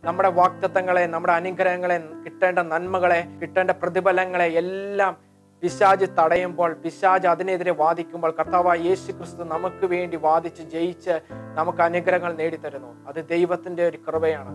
നമ്മുടെ വാക്തത്വങ്ങളെ നമ്മുടെ അനുഗ്രഹങ്ങളെ കിട്ടേണ്ട നന്മകളെ കിട്ടേണ്ട പ്രതിഫലങ്ങളെ എല്ലാം പിശാജ് തടയുമ്പോൾ പിശാജ് അതിനെതിരെ വാദിക്കുമ്പോൾ കർത്താവായ യേശു ക്രിസ്തു നമുക്ക് വേണ്ടി വാദിച്ച് ജയിച്ച് നമുക്ക് അനുഗ്രഹങ്ങൾ നേടിത്തരുന്നു അത് ദൈവത്തിന്റെ ഒരു കൃപയാണ്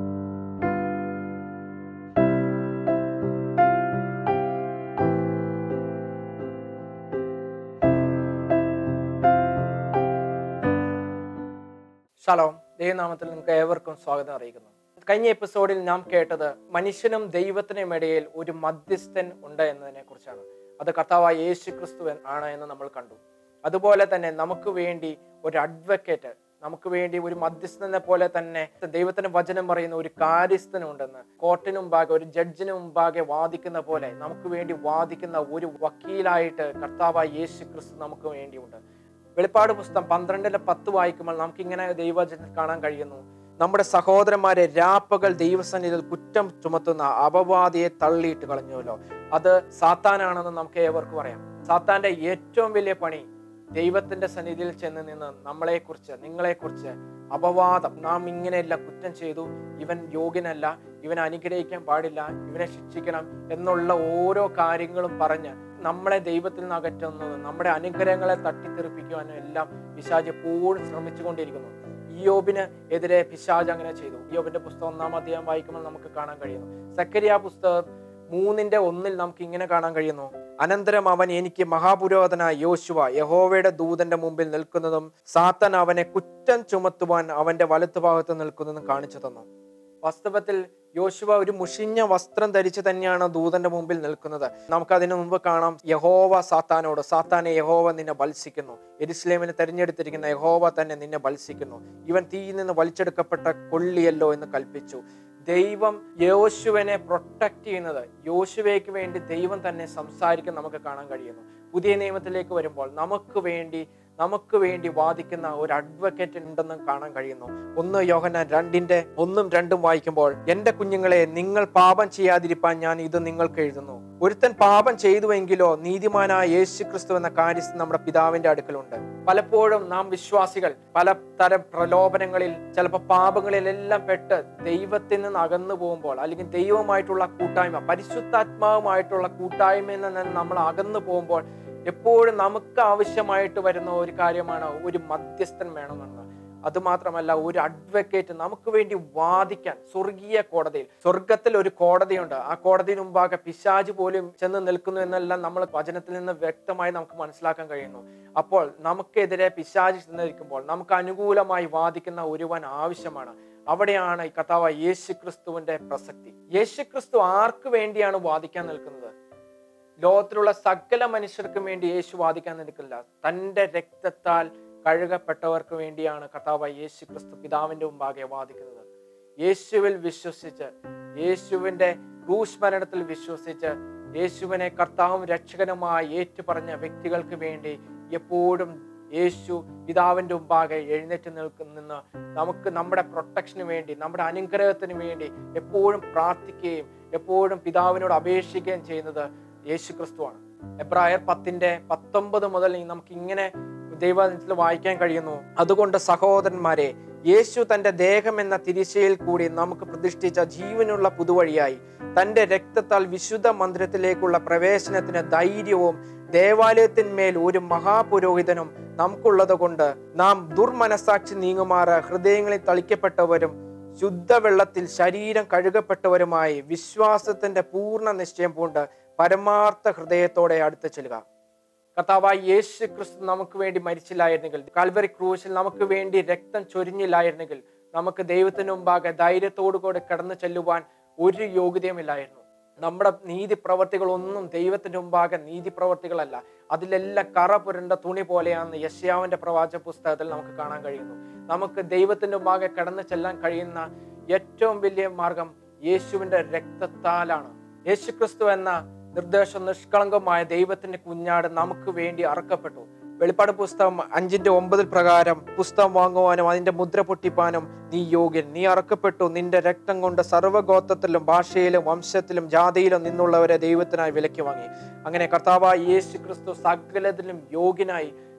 ശലോം ദൈവനാമത്തിൽ നിങ്ങൾക്ക് ഏവർക്കും സ്വാഗതം അറിയിക്കുന്നു കഴിഞ്ഞ എപ്പിസോഡിൽ നാം കേട്ടത് മനുഷ്യനും ദൈവത്തിനും ഇടയിൽ ഒരു മധ്യസ്ഥൻ ഉണ്ട് എന്നതിനെ കുറിച്ചാണ് അത് കർത്താവായ യേശു ക്രിസ്തു ആണ് എന്ന് നമ്മൾ കണ്ടു അതുപോലെ തന്നെ നമുക്ക് വേണ്ടി ഒരു അഡ്വക്കേറ്റ് നമുക്ക് വേണ്ടി ഒരു മധ്യസ്ഥനെ പോലെ തന്നെ ദൈവത്തിന് വചനം പറയുന്ന ഒരു കാര്യസ്ഥനുണ്ടെന്ന് കോർട്ടിന് മുമ്പാകെ ഒരു ജഡ്ജിന് മുമ്പാകെ വാദിക്കുന്ന പോലെ നമുക്ക് വേണ്ടി വാദിക്കുന്ന ഒരു വക്കീലായിട്ട് കർത്താവായ യേശു ക്രിസ്തു നമുക്ക് വേണ്ടിയുണ്ട് വെളിപ്പാട് പുസ്തകം പന്ത്രണ്ടിലെ പത്ത് വായിക്കുമ്പോൾ നമുക്ക് ഇങ്ങനെ ദൈവവചനത്തിൽ കാണാൻ കഴിയുന്നു നമ്മുടെ സഹോദരന്മാരെ രാപ്പകൽ ദൈവസന്നിധിയിൽ കുറ്റം ചുമത്തുന്ന അപവാദിയെ തള്ളിയിട്ട് കളഞ്ഞുവല്ലോ അത് സാത്താനാണെന്ന് നമുക്ക് ഏവർക്കും പറയാം സാത്താന്റെ ഏറ്റവും വലിയ പണി ദൈവത്തിന്റെ സന്നിധിയിൽ ചെന്ന് നിന്ന് നമ്മളെക്കുറിച്ച് നിങ്ങളെക്കുറിച്ച് അപവാദം നാം ഇങ്ങനെയല്ല കുറ്റം ചെയ്തു ഇവൻ യോഗ്യനല്ല ഇവനെ അനുഗ്രഹിക്കാൻ പാടില്ല ഇവനെ ശിക്ഷിക്കണം എന്നുള്ള ഓരോ കാര്യങ്ങളും പറഞ്ഞ് നമ്മളെ ദൈവത്തിൽ നിന്ന് അകറ്റുന്നതും നമ്മുടെ അനുഗ്രഹങ്ങളെ തട്ടിത്തെറിപ്പിക്കുവാനും എല്ലാം പിശാജ് എപ്പോഴും ശ്രമിച്ചുകൊണ്ടിരിക്കുന്നു ഇയോബിന് എതിരെ പിശാജ് അങ്ങനെ ചെയ്തു ഇയോബിന്റെ പുസ്തകം ഒന്നാം അധ്യായം വായിക്കുമ്പോൾ നമുക്ക് കാണാൻ കഴിയുന്നു സക്കരിയ പുസ്തകം മൂന്നിന്റെ ഒന്നിൽ നമുക്ക് ഇങ്ങനെ കാണാൻ കഴിയുന്നു അനന്തരം അവൻ എനിക്ക് മഹാപുരോധനായ യോശുവ യഹോവയുടെ ദൂതന്റെ മുമ്പിൽ നിൽക്കുന്നതും സാത്തൻ അവനെ കുറ്റം ചുമത്തുവാൻ അവന്റെ വലത്തുഭാഗത്ത് നിൽക്കുന്നതും കാണിച്ചു തന്നു വാസ്തവത്തിൽ യോശുവ ഒരു മുഷിഞ്ഞ വസ്ത്രം ധരിച്ച് തന്നെയാണ് ദൂതന്റെ മുമ്പിൽ നിൽക്കുന്നത് നമുക്ക് അതിനു മുമ്പ് കാണാം യഹോവ സാത്താനോട് സാത്താനെ യഹോവ നിന്നെ ബത്സിക്കുന്നു എരുസലേമിന് തെരഞ്ഞെടുത്തിരിക്കുന്ന യഹോവ തന്നെ നിന്നെ ബത്സിക്കുന്നു ഇവൻ തീയിൽ നിന്ന് വലിച്ചെടുക്കപ്പെട്ട കൊള്ളിയല്ലോ എന്ന് കൽപ്പിച്ചു ദൈവം യോശുവിനെ പ്രൊട്ടക്ട് ചെയ്യുന്നത് യോശുവയ്ക്ക് വേണ്ടി ദൈവം തന്നെ സംസാരിക്കാൻ നമുക്ക് കാണാൻ കഴിയുന്നു പുതിയ നിയമത്തിലേക്ക് വരുമ്പോൾ നമുക്ക് വേണ്ടി നമുക്ക് വേണ്ടി വാദിക്കുന്ന ഒരു അഡ്വക്കേറ്റ് ഉണ്ടെന്ന് കാണാൻ കഴിയുന്നു ഒന്ന് യോഹന്നാൻ രണ്ടിന്റെ ഒന്നും രണ്ടും വായിക്കുമ്പോൾ എന്റെ കുഞ്ഞുങ്ങളെ നിങ്ങൾ പാപം ചെയ്യാതിരിപ്പാൻ ഞാൻ ഇത് നിങ്ങൾക്ക് എഴുതുന്നു ഒരുത്തൻ പാപം ചെയ്തുവെങ്കിലോ നീതിമാനായ യേശു ക്രിസ്തു എന്ന കാര്യസ്ഥൻ നമ്മുടെ പിതാവിന്റെ അടുക്കലുണ്ട് പലപ്പോഴും നാം വിശ്വാസികൾ പല തരം പ്രലോഭനങ്ങളിൽ ചിലപ്പോൾ പാപങ്ങളിലെല്ലാം പെട്ട് ദൈവത്തിൽ നിന്ന് അകന്നു പോകുമ്പോൾ അല്ലെങ്കിൽ ദൈവമായിട്ടുള്ള കൂട്ടായ്മ പരിശുദ്ധാത്മാവുമായിട്ടുള്ള കൂട്ടായ്മയിൽ നിന്ന് നമ്മൾ അകന്നു പോകുമ്പോൾ എപ്പോഴും നമുക്ക് ആവശ്യമായിട്ട് വരുന്ന ഒരു കാര്യമാണ് ഒരു മധ്യസ്ഥൻ വേണമെന്ന് അതുമാത്രമല്ല ഒരു അഡ്വക്കേറ്റ് നമുക്ക് വേണ്ടി വാദിക്കാൻ സ്വർഗീയ കോടതിയിൽ സ്വർഗത്തിൽ ഒരു കോടതിയുണ്ട് ആ കോടതിയിൽ മുമ്പാകെ പിശാജ് പോലും ചെന്ന് നിൽക്കുന്നു എന്നെല്ലാം നമ്മൾ വചനത്തിൽ നിന്ന് വ്യക്തമായി നമുക്ക് മനസ്സിലാക്കാൻ കഴിയുന്നു അപ്പോൾ നമുക്കെതിരെ പിശാജ് ചെന്നിരിക്കുമ്പോൾ നമുക്ക് അനുകൂലമായി വാദിക്കുന്ന ഒരുവൻ ആവശ്യമാണ് അവിടെയാണ് ഈ കഥാവ് യേശു ക്രിസ്തുവിന്റെ പ്രസക്തി യേശു ക്രിസ്തു ആർക്ക് വേണ്ടിയാണ് വാദിക്കാൻ നിൽക്കുന്നത് ലോകത്തിലുള്ള സകല മനുഷ്യർക്കും വേണ്ടി യേശു വാദിക്കാൻ നിൽക്കില്ല തൻ്റെ രക്തത്താൽ കഴുകപ്പെട്ടവർക്ക് വേണ്ടിയാണ് കർത്താവ് യേശു ക്രിസ്തു പിതാവിന്റെ മുമ്പാകെ വാദിക്കുന്നത് യേശുവിൽ വിശ്വസിച്ച് യേശുവിന്റെ ക്രൂശ് വിശ്വസിച്ച് യേശുവിനെ കർത്താവും രക്ഷകനുമായി ഏറ്റുപറഞ്ഞ വ്യക്തികൾക്ക് വേണ്ടി എപ്പോഴും യേശു പിതാവിന്റെ മുമ്പാകെ എഴുന്നേറ്റ് നിൽക്കുന്ന നമുക്ക് നമ്മുടെ പ്രൊട്ടക്ഷന് വേണ്ടി നമ്മുടെ അനുഗ്രഹത്തിന് വേണ്ടി എപ്പോഴും പ്രാർത്ഥിക്കുകയും എപ്പോഴും പിതാവിനോട് അപേക്ഷിക്കുകയും ചെയ്യുന്നത് യേശു ക്രിസ്തുവാണ് എബ്രായർ പത്തിന്റെ പത്തൊമ്പത് മുതൽ നമുക്ക് ഇങ്ങനെ ദൈവത്തിൽ വായിക്കാൻ കഴിയുന്നു അതുകൊണ്ട് സഹോദരന്മാരെ യേശു തന്റെ ദേഹം എന്ന തിരിശയിൽ കൂടി നമുക്ക് പ്രതിഷ്ഠിച്ച ജീവനുള്ള പുതുവഴിയായി തന്റെ രക്തത്താൽ വിശുദ്ധ മന്ദിരത്തിലേക്കുള്ള പ്രവേശനത്തിന് ധൈര്യവും ദേവാലയത്തിന്മേൽ ഒരു മഹാപുരോഹിതനും നമുക്കുള്ളത് കൊണ്ട് നാം ദുർമനസാക്ഷി നീങ്ങുമാറ് ഹൃദയങ്ങളിൽ തളിക്കപ്പെട്ടവരും ശുദ്ധവെള്ളത്തിൽ ശരീരം കഴുകപ്പെട്ടവരുമായി വിശ്വാസത്തിന്റെ പൂർണ്ണ നിശ്ചയം പൂണ്ട് പരമാർത്ഥ ഹൃദയത്തോടെ അടുത്ത് ചെല്ലുക കർത്താവായ യേശു ക്രിസ്തു നമുക്ക് വേണ്ടി മരിച്ചില്ലായിരുന്നെങ്കിൽ കാൽവറി ക്രൂശിൽ നമുക്ക് വേണ്ടി രക്തം ചൊരിഞ്ഞില്ലായിരുന്നെങ്കിൽ നമുക്ക് ദൈവത്തിന് മുമ്പാകെ ധൈര്യത്തോടു കൂടി കടന്നു ചെല്ലുവാൻ ഒരു യോഗ്യതയുമില്ലായിരുന്നു നമ്മുടെ നീതി പ്രവർത്തികളൊന്നും ദൈവത്തിന്റെ മുമ്പാകെ നീതി പ്രവർത്തികളല്ല അതിലെല്ലാം കറ പുരണ്ട തുണി പോലെയാണെന്ന് യശ്യാവിന്റെ പ്രവാചക പുസ്തകത്തിൽ നമുക്ക് കാണാൻ കഴിയുന്നു നമുക്ക് ദൈവത്തിന്റെ മുമ്പാകെ കടന്നു ചെല്ലാൻ കഴിയുന്ന ഏറ്റവും വലിയ മാർഗം യേശുവിന്റെ രക്തത്താലാണ് യേശുക്രിസ്തു എന്ന നിർദ്ദേശം നിഷ്കളങ്കമായ ദൈവത്തിന്റെ കുഞ്ഞാട് നമുക്ക് വേണ്ടി അറക്കപ്പെട്ടു വെളിപ്പാട് പുസ്തകം അഞ്ചിന്റെ ഒമ്പതിൽ പ്രകാരം പുസ്തകം വാങ്ങുവാനും അതിന്റെ മുദ്ര പൊട്ടിപ്പാനും നീ യോഗ്യൻ നീ അറക്കപ്പെട്ടു നിന്റെ രക്തം കൊണ്ട് സർവ്വഗോത്രത്തിലും ഭാഷയിലും വംശത്തിലും ജാതിയിലും നിന്നുള്ളവരെ ദൈവത്തിനായി വിലയ്ക്ക് വാങ്ങി അങ്ങനെ കർത്താവായ യേശു ക്രിസ്തു സകലത്തിലും യോഗ്യനായി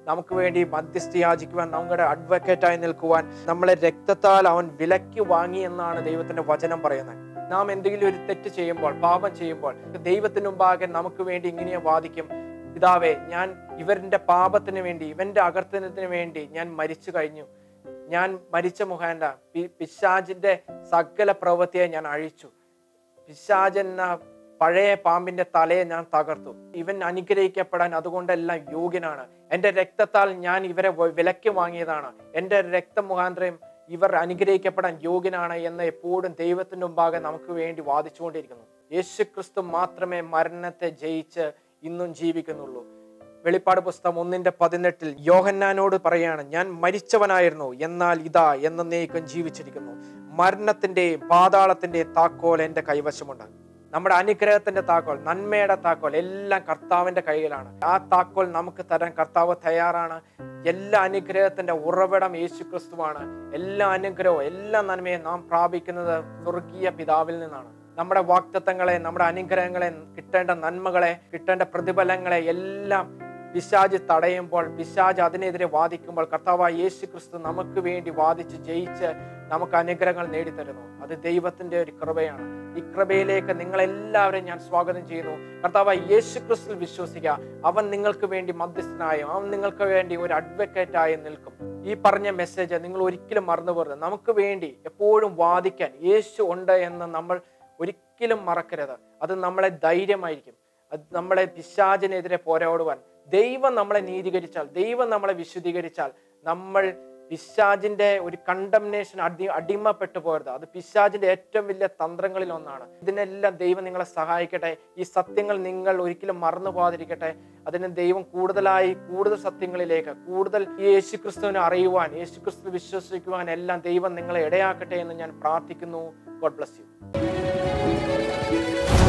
നമുക്ക് വേണ്ടി മധ്യസ്ഥ യാചിക്കുവാൻ നമ്മുടെ അഡ്വക്കേറ്റായി നിൽക്കുവാൻ നമ്മളെ രക്തത്താൽ അവൻ വിലക്ക് വാങ്ങി എന്നാണ് ദൈവത്തിന്റെ വചനം പറയുന്നത് നാം എന്തെങ്കിലും ഒരു തെറ്റ് ചെയ്യുമ്പോൾ പാപം ചെയ്യുമ്പോൾ ദൈവത്തിന് മുമ്പാകെ നമുക്ക് വേണ്ടി ഇങ്ങനെ വാദിക്കും പിതാവേ ഞാൻ ഇവരുടെ പാപത്തിന് വേണ്ടി ഇവന്റെ അകർത്തനത്തിന് വേണ്ടി ഞാൻ മരിച്ചു കഴിഞ്ഞു ഞാൻ മരിച്ച മുഖാന്ത പി- പിശാചിന്റെ സകല പ്രവൃത്തിയെ ഞാൻ അഴിച്ചു പിശാചെന്ന പഴയ പാമ്പിന്റെ തലയെ ഞാൻ തകർത്തു ഇവൻ അനുഗ്രഹിക്കപ്പെടാൻ അതുകൊണ്ടെല്ലാം യോഗ്യനാണ് എൻ്റെ രക്തത്താൽ ഞാൻ ഇവരെ വ- വിലക്ക് വാങ്ങിയതാണ് എൻ്റെ രക്തം മുഖാന്തരം ഇവർ അനുഗ്രഹിക്കപ്പെടാൻ യോഗ്യനാണ് എന്ന് എപ്പോഴും ദൈവത്തിന്റെ മുമ്പാകെ നമുക്ക് വേണ്ടി വാദിച്ചുകൊണ്ടിരിക്കുന്നു യേശുക്രിസ്തു മാത്രമേ മരണത്തെ ജയിച്ച് ഇന്നും ജീവിക്കുന്നുള്ളൂ വെളിപ്പാട് പുസ്തകം ഒന്നിന്റെ പതിനെട്ടിൽ യോഹന്നാനോട് പറയാണ് ഞാൻ മരിച്ചവനായിരുന്നു എന്നാൽ ഇതാ എന്നേക്കും ജീവിച്ചിരിക്കുന്നു മരണത്തിന്റെയും പാതാളത്തിന്റെയും താക്കോൽ എൻ്റെ കൈവശമുണ്ട് നമ്മുടെ അനുഗ്രഹത്തിന്റെ താക്കോൽ നന്മയുടെ താക്കോൽ എല്ലാം കർത്താവിന്റെ കയ്യിലാണ് ആ താക്കോൽ നമുക്ക് തരാൻ കർത്താവ് തയ്യാറാണ് എല്ലാ അനുഗ്രഹത്തിന്റെ ഉറവിടം യേശു ക്രിസ്തുവാണ് എല്ലാ അനുഗ്രഹവും എല്ലാ നന്മയും നാം പ്രാപിക്കുന്നത് സ്വർഗീയ പിതാവിൽ നിന്നാണ് നമ്മുടെ വാക്തത്വങ്ങളെ നമ്മുടെ അനുഗ്രഹങ്ങളെ കിട്ടേണ്ട നന്മകളെ കിട്ടേണ്ട പ്രതിഫലങ്ങളെ എല്ലാം പിശാജ് തടയുമ്പോൾ പിശാജ് അതിനെതിരെ വാദിക്കുമ്പോൾ കർത്താവായ യേശു ക്രിസ്തു നമുക്ക് വേണ്ടി വാദിച്ച് ജയിച്ച് നമുക്ക് അനുഗ്രഹങ്ങൾ നേടിത്തരുന്നു അത് ദൈവത്തിന്റെ ഒരു കൃപയാണ് ഈ കൃപയിലേക്ക് നിങ്ങളെല്ലാവരെയും ഞാൻ സ്വാഗതം ചെയ്യുന്നു കർത്താവായ യേശു ക്രിസ്തു വിശ്വസിക്കുക അവൻ നിങ്ങൾക്ക് വേണ്ടി മധ്യസ്ഥനായും അവൻ നിങ്ങൾക്ക് വേണ്ടി ഒരു അഡ്വക്കേറ്റ് ആയി നിൽക്കും ഈ പറഞ്ഞ മെസ്സേജ് നിങ്ങൾ ഒരിക്കലും മറന്നു പോകരുത് നമുക്ക് വേണ്ടി എപ്പോഴും വാദിക്കാൻ യേശു ഉണ്ട് എന്ന് നമ്മൾ ഒരിക്കലും മറക്കരുത് അത് നമ്മളെ ധൈര്യമായിരിക്കും അത് നമ്മളെ പിശാചിനെതിരെ പോരാടുവാൻ ദൈവം നമ്മളെ നീതീകരിച്ചാൽ ദൈവം നമ്മളെ വിശുദ്ധീകരിച്ചാൽ നമ്മൾ പിശാജിന്റെ ഒരു കണ്ടംനേഷൻ അടി അടിമപ്പെട്ടു പോരുത് അത് പിശാജിന്റെ ഏറ്റവും വലിയ തന്ത്രങ്ങളിൽ ഒന്നാണ് ഇതിനെല്ലാം ദൈവം നിങ്ങളെ സഹായിക്കട്ടെ ഈ സത്യങ്ങൾ നിങ്ങൾ ഒരിക്കലും മറന്നു പോകാതിരിക്കട്ടെ അതിന് ദൈവം കൂടുതലായി കൂടുതൽ സത്യങ്ങളിലേക്ക് കൂടുതൽ ഈ യേശുക്രിസ്തുവിനെ അറിയുവാൻ യേശുക്രിസ്തു വിശ്വസിക്കുവാൻ എല്ലാം ദൈവം നിങ്ങളെ ഇടയാക്കട്ടെ എന്ന് ഞാൻ പ്രാർത്ഥിക്കുന്നു ഗോഡ് ബ്ലസ് യു